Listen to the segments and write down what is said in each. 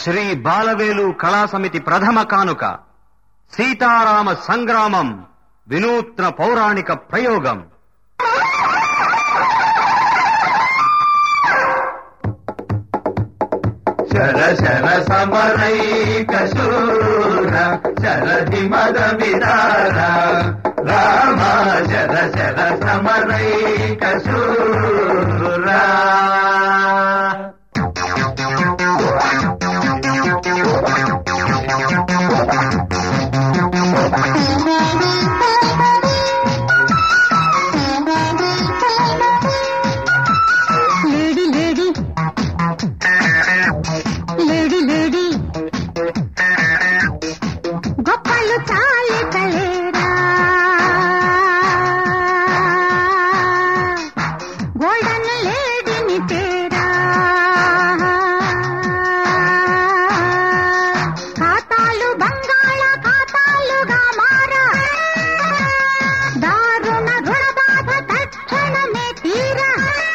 శ్రీ బాలవేలు కళా సమితి ప్రథమ కానుక సీతారామ సంగ్రామం వినూత్న పౌరాణిక ప్రయోగం శర శర సమరైక శూర శరది మద విదార రామ శర శర సమరైక శూర లేడీ లేడీ లేడీ లేడీ గొప్పలు చాలి కలేరా గోల్డన్ లేడీని తేరా ఖాతాలు బంగాళ ఖాతాలుగా మారా దారుణ రుణబాధ తక్షణమే తీరా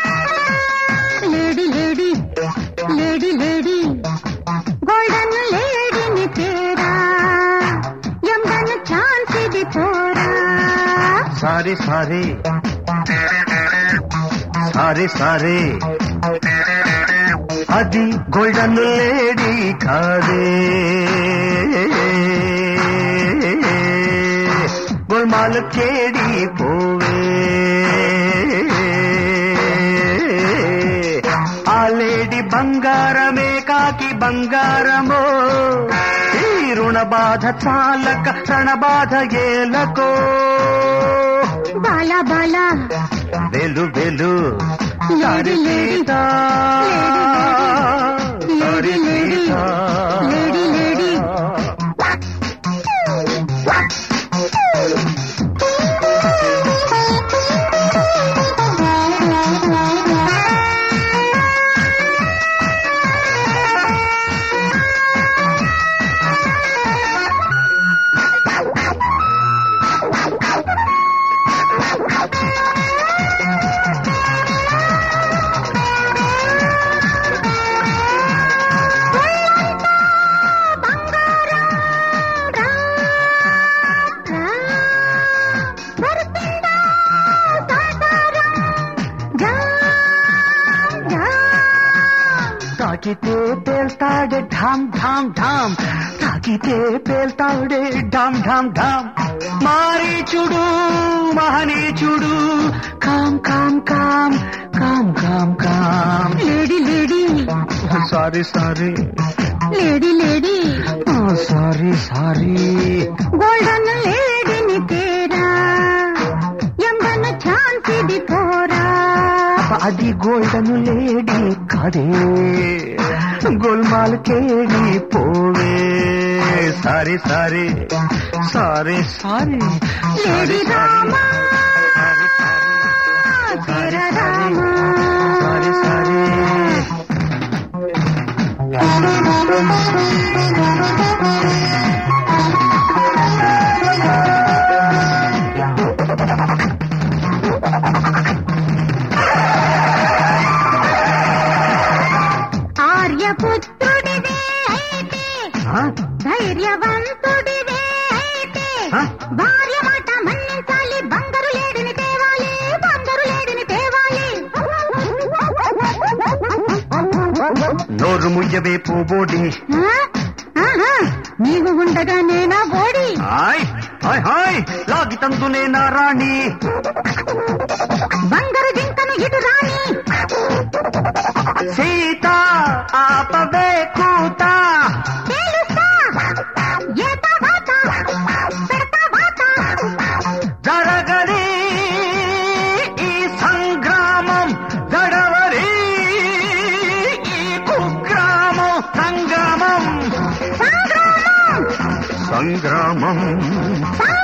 lady lady lady lady golden లేడీని తేరా ఎందను ఛాన్స్ ఇది పోరా సారీ సారీ సారీ సారీ అది గోల్డెన్ లేడీ కాదే గోల్మాల్ కేడి పోవే ఆ లేడీ బంగారమే కాకి బంగారమో ఈ రుణ బాధ చాలక క్షణ బాధ ఏలకో బాలా బాలా వెలు వెలు lady lady Sita lady lady lady lady తాకితే పేల్తాడే ఢామ్ ఢామ్ ఢామ్ తాకితే పేల్తాడే ఢామ్ ఢామ్ ఢామ్ మారీచుడు మహనీచుడు కామ్ కామ్ కామ్ కామ్ కామ్ కామ్ lady lady sorry sorry lady lady sorry sorry golden లేడీని తేరా ఎందను ఛాన్స్ ఇది పోరా అది గోల్డెన్ లేడీ కాదే గోల్మాల్ కేడి పోవే sorry sorry sorry sorry lady Rama sorry తెర సారీ రామా సారీ సారీ ఆర్యపుత్రుడివే అయితే ధైర్యవంతుడివే అయితే ఆ? భార్య మాట మన్నించాలి బంగారు లేడిని తేవాలి బంగారు లేడిని తేవాలి నోరు ముయ్యవే పోబోడి ఆ? ఆహా, నీవు ఉండగా నేనా బోడి హాయ్ హాయ్ హాయ్ లాగి తందునే నా రాణి బంగారు జింకను ఇటు రాని సీత ఆపవే కూత తేలుస్తా ఏత వాత పెడతా వాత జరగని ఈ సంగ్రామం జడవరి ఈ కుగ్రామం సంగ్రామం సంగ్రామం సంగ్రామం సంగ్రామం